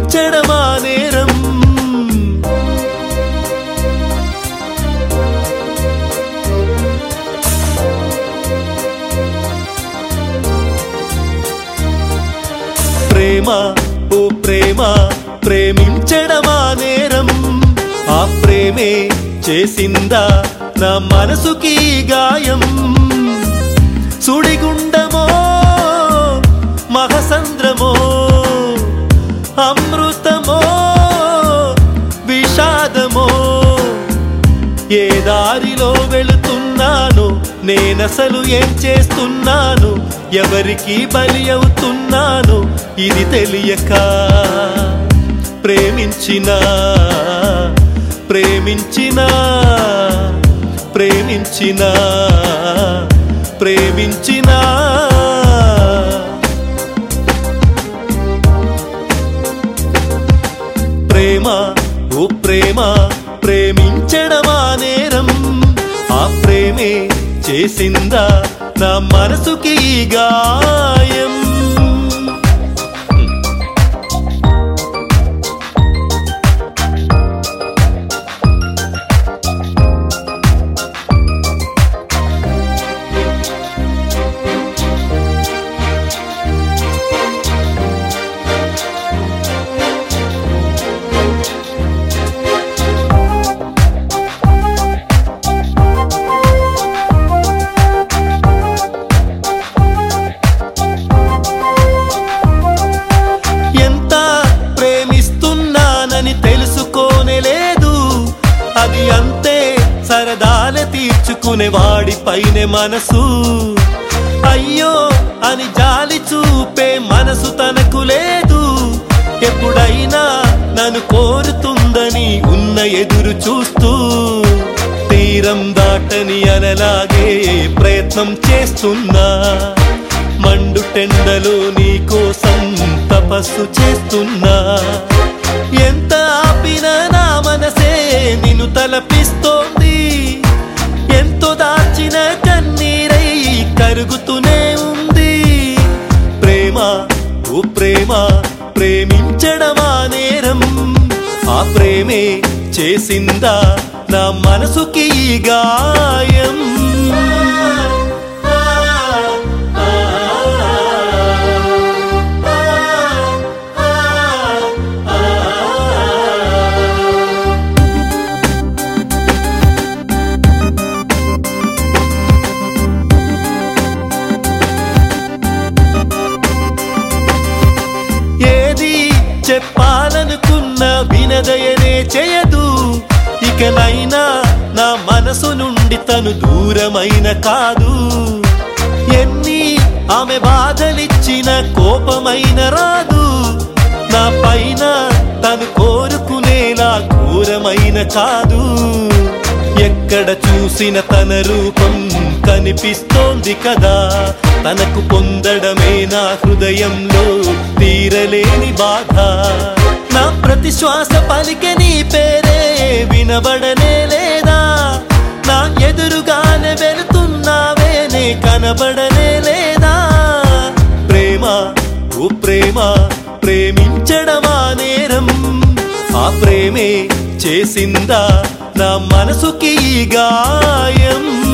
ప్రేమించడమా నేరం ప్రేమ ఓ ప్రేమ ప్రేమించడమా నేరం ఆ ప్రేమే చేసిందా నా మనసుకి గాయం సుడిగుండమో మహసంద్రమో అమృతమో విషాదమో ఏ దారిలో వెళుతున్నాను నేనసలు ఏం చేస్తున్నాను ఎవరికి బలి అవుతున్నాను ఇది తెలియక ప్రేమించిన ప్రేమించిన ప్రేమించిన ప్రేమించిన ప్రేమ ఓ ప్రేమ ప్రేమించడమా నేరం ఆ ప్రేమే చేసిందా నా మనసుకి ఈ గాయం ఎంత ప్రేమిస్తున్నానని తెలుసుకోనే లేదు అది అంతే సరదాల తీర్చుకునే వాడిపైనే మనసు అయ్యో అని జాలి చూపే మనసు తనకు లేదు ఎప్పుడైనా నన్ను కోరుతుందని ఉన్న ఎదురు చూస్తూ తీరం దాటని అనలాగే ప్రయత్నం చేస్తున్నా మండు టెండలో నీ కోసం తపస్సు చేస్తున్నా ఎంత ఆపినా నా మనసే నిన్ను తలపిస్తోంది ఎంతో దాచిన కన్నీరై కరుగుతూనే ఉంది ప్రేమ ఓ ప్రేమ ప్రేమించడమా నేరం ఆ ప్రేమే చేసిందా నా మనసుకి ఈ గాయం ఏది చెప్పాలనుకున్న వినదయనే చేయదు ఇకనైనా నా మనసు నుండి తను దూరమైన కాదు ఎన్ని ఆమె బాధలిచ్చిన కోపమైన రాదు నా పైన తను కోరుకునేలా ఘోరమైన కాదు ఎక్కడ చూసిన తన రూపం కనిపిస్తోంది కదా తనకు పొందడమే నా హృదయంలో తీరలేని బాధ నా ప్రతి శ్వాస పలికే నీ పేరే వినబడనే లేదా నా ఎదురుగానే వెళుతున్నావే నే కనబడనే లేదా ప్రేమ ఓ ప్రేమ ప్రేమించడమా నేరం ఆ ప్రేమే చేసిందా నా మనసుకి ఈ గాయం